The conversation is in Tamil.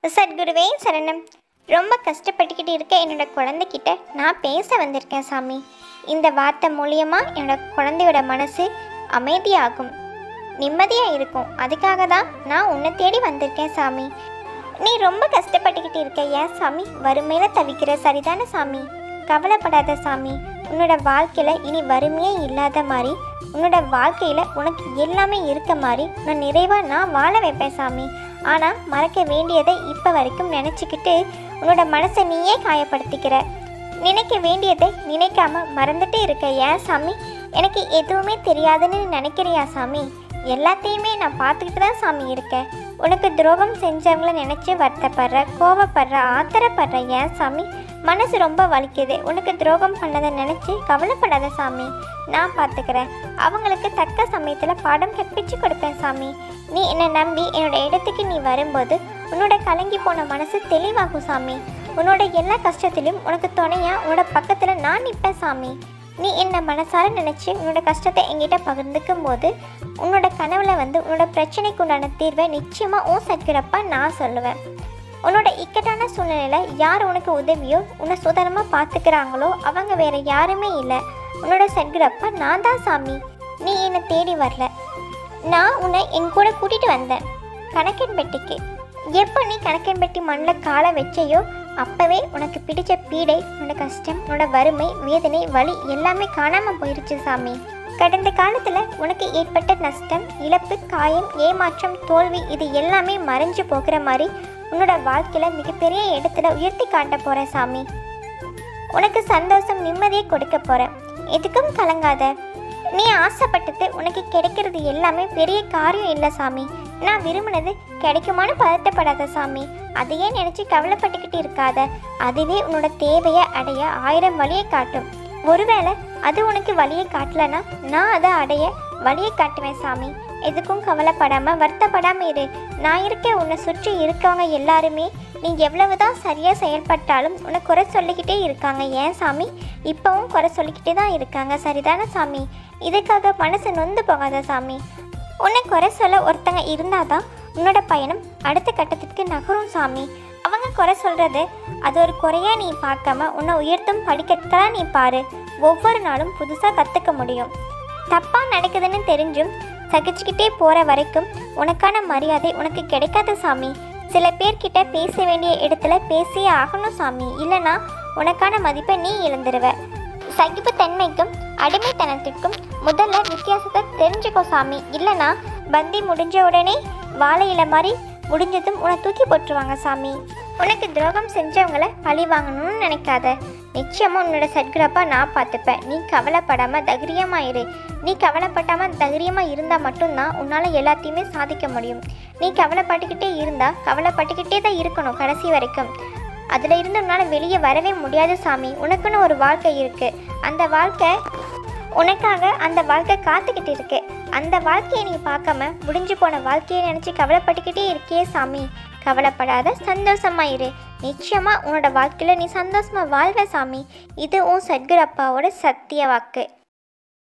சத்குருவே சரணம் ரொம்ப கஷ்டப்பட்டுக்கிட்டு இருக்க என்னோட குழந்தைகிட்ட நான் பேச வந்திருக்கேன் சாமி இந்த வார்த்தை மூலியமா என்னோட குழந்தையோட மனசு அமைதியாகும் நிம்மதியாக இருக்கும் அதுக்காக தான் நான் உன்னை தேடி வந்திருக்கேன் சாமி நீ ரொம்ப கஷ்டப்பட்டுக்கிட்டு இருக்க ஏன் சாமி வறுமையில தவிக்கிற சரிதானே சாமி கவலைப்படாத சாமி உன்னோட வாழ்க்கையில் இனி வறுமையே இல்லாத மாதிரி உன்னோட வாழ்க்கையில் உனக்கு எல்லாமே இருக்க மாதிரி நான் நிறைவாக நான் வாழ வைப்பேன் சாமி ஆனால் மறக்க வேண்டியதை இப்போ வரைக்கும் நினச்சிக்கிட்டு உன்னோட மனசை நீயே காயப்படுத்திக்கிற நினைக்க வேண்டியதை நினைக்காம மறந்துட்டு இருக்க ஏன் சாமி எனக்கு எதுவுமே தெரியாதுன்னு நினைக்கிறியா சாமி எல்லாத்தையுமே நான் பார்த்துக்கிட்டு தான் சாமி இருக்கேன் உனக்கு துரோகம் செஞ்சவங்கள நினச்சி வருத்தப்படுற கோவப்படுற ஆத்திரப்படுற ஏன் சாமி மனசு ரொம்ப வலிக்குது உனக்கு துரோகம் பண்ணதை நினச்சி கவலைப்படாத சாமி நான் பார்த்துக்கிறேன் அவங்களுக்கு தக்க சமயத்தில் பாடம் கற்பிச்சு கொடுப்பேன் சாமி நீ என்னை நம்பி என்னோட இடத்துக்கு நீ வரும்போது உன்னோட கலங்கி போன மனசு தெளிவாகும் சாமி உன்னோட எல்லா கஷ்டத்திலும் உனக்கு துணையா உன்னோட பக்கத்தில் நான் நிற்பேன் சாமி நீ என்ன மனசார நினச்சி உன்னோட கஷ்டத்தை என்கிட்ட பகிர்ந்துக்கும் போது உன்னோட கனவுல வந்து உன்னோட பிரச்சனைக்கு உண்டான தீர்வை நிச்சயமாக ஓ சத்கிறப்ப நான் சொல்லுவேன் உன்னோட இக்கட்டான சூழ்நிலையில் யார் உனக்கு உதவியோ உன்னை சுதனமாக பார்த்துக்கிறாங்களோ அவங்க வேற யாருமே இல்லை உன்னோட சத்கிறப்ப நான் தான் சாமி நீ என்னை தேடி வரல நான் உன்னை என் கூட கூட்டிகிட்டு வந்தேன் கணக்கன்பெட்டிக்கு எப்போ நீ கணக்கன்பெட்டி மண்ணில் காலை வச்சையோ அப்போவே உனக்கு பிடிச்ச பீடை உன்னோட கஷ்டம் உன்னோட வறுமை வேதனை வலி எல்லாமே காணாமல் போயிருச்சு சாமி கடந்த காலத்தில் உனக்கு ஏற்பட்ட நஷ்டம் இழப்பு காயம் ஏமாற்றம் தோல்வி இது எல்லாமே மறைஞ்சு போகிற மாதிரி உன்னோட வாழ்க்கையில் மிகப்பெரிய இடத்துல உயர்த்தி காட்ட போகிறேன் சாமி உனக்கு சந்தோஷம் நிம்மதியை கொடுக்க போகிறேன் எதுக்கும் கலங்காத நீ ஆசைப்பட்டது உனக்கு கிடைக்கிறது எல்லாமே பெரிய காரியம் இல்லை சாமி நான் விரும்பினது கிடைக்குமான்னு பதட்டப்படாத சாமி அதையே நினச்சி கவலைப்பட்டுக்கிட்டு இருக்காத அதுவே உன்னோட தேவையை அடைய ஆயிரம் வழியை காட்டும் ஒருவேளை அது உனக்கு வழியை காட்டலனா நான் அதை அடைய வழியை காட்டுவேன் சாமி எதுக்கும் கவலைப்படாம வருத்தப்படாம இரு நான் இருக்க உன்னை சுற்றி இருக்கவங்க எல்லாருமே நீ எவ்வளவுதான் சரியா செயல்பட்டாலும் உன்னை குறை சொல்லிக்கிட்டே இருக்காங்க ஏன் சாமி இப்பவும் குறை சொல்லிக்கிட்டே தான் இருக்காங்க சரிதானே சாமி இதுக்காக மனசு நொந்து போகாத சாமி உன்னை குறை சொல்ல ஒருத்தங்க இருந்தாதான் உன்னோட பயணம் அடுத்த கட்டத்திற்கு நகரும் சாமி அவங்க குறை சொல்றது அது ஒரு குறையா நீ பார்க்காம உன்னை உயர்த்தும் படிக்கட்டா நீ பாரு ஒவ்வொரு நாளும் புதுசா கத்துக்க முடியும் தப்பா நடக்குதுன்னு தெரிஞ்சும் சகிச்சுக்கிட்டே போற வரைக்கும் உனக்கான மரியாதை உனக்கு கிடைக்காத சாமி சில பேர்கிட்ட பேச வேண்டிய இடத்துல பேசியே ஆகணும் சாமி இல்லைனா உனக்கான மதிப்பை நீ இழந்துருவ சகிப்புத்தன்மைக்கும் அடிமைத்தனத்திற்கும் முதல்ல வித்தியாசத்தை தெரிஞ்சுக்கோ சாமி இல்லைனா பந்தி முடிஞ்ச உடனே வாழை இலை மாதிரி முடிஞ்சதும் உன்னை தூக்கி போட்டுருவாங்க சாமி உனக்கு துரோகம் செஞ்சவங்கள பழி வாங்கணும்னு நினைக்காத நிச்சயமா உன்னோட சத்குரப்பா நான் பார்த்துப்பேன் நீ கவலைப்படாம தைரியமா இரு நீ கவலைப்படாம தைரியமா இருந்தா மட்டும்தான் உன்னால எல்லாத்தையுமே சாதிக்க முடியும் நீ கவலைப்பட்டுக்கிட்டே இருந்தா கவலைப்பட்டுக்கிட்டே தான் இருக்கணும் கடைசி வரைக்கும் அதுல இருந்து உன்னால வெளியே வரவே முடியாது சாமி உனக்குன்னு ஒரு வாழ்க்கை இருக்கு அந்த வாழ்க்கை உனக்காக அந்த வாழ்க்கை காத்துக்கிட்டு இருக்கு அந்த வாழ்க்கையை நீ பார்க்காம முடிஞ்சு போன வாழ்க்கையை நினச்சி கவலைப்பட்டுக்கிட்டே இருக்கியே சாமி கவலைப்படாத சந்தோஷமா இரு நிச்சயமா உன்னோட வாழ்க்கையில நீ சந்தோஷமா வாழ்வ சாமி இது உன் சத்குரு அப்பாவோட சத்திய வாக்கு